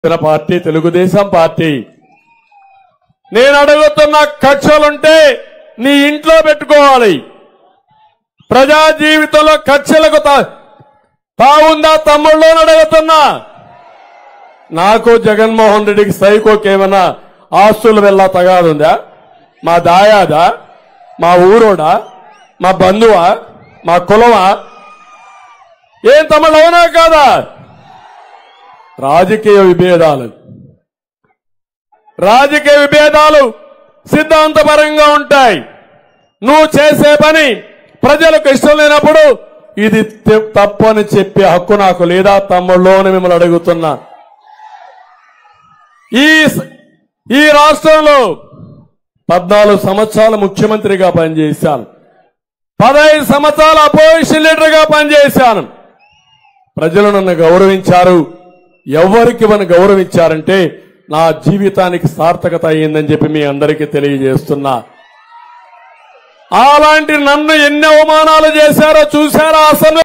ఇతర party Telugu Desam party నేను అడుగుతున్న కక్షలుంటే నీ ఇంట్లో పెట్టుకోవాలి ప్రజా జీవితంలో కక్షలకు తా- తావుందా తమ్ముళ్ళు అని అడుగుతున్నా నాకు జగన్మోహన్ రెడ్డికి సైకోకి ఏమైనా ఆస్తులు వెళ్ళా తగాదుందా మా దాయాదా మా ఊరోడా మా బంధువా మా కులమా ఏం తమ్ముళ్ళు అవునా కాదా రాజకీయ విభేదాలు రాజకీయ విభేదాలు సిద్ధాంతపరంగా ఉంటాయి నువ్వు చేసే పని ప్రజలకు ఇష్టం లేనప్పుడు ఇది తె- తప్పు అని చెప్పే హక్కు నాకు లేదా తమ్ముళ్ళు అని మిమ్మల్ని అడుగుతున్నా ఈ స- ఈ రాష్ట్రంలో పద్నాలుగు సంవత్సరాలు ముఖ్యమంత్రిగా పనిచేశాను పదహైదు సంవత్సరాలు అపోజిషన్ లీడర్గా పనిచేశాను ప్రజలు నన్ను గౌరవించారు ఎవరికి మనం గౌరవించారంటే నా జీవితానికి సార్థకత అయ్యిందని చెప్పి మీ అందరికీ తెలియజేస్తున్నా అలాంటి నన్ను ఎన్ని అవమానాలు చేశారో చూశారా అసలు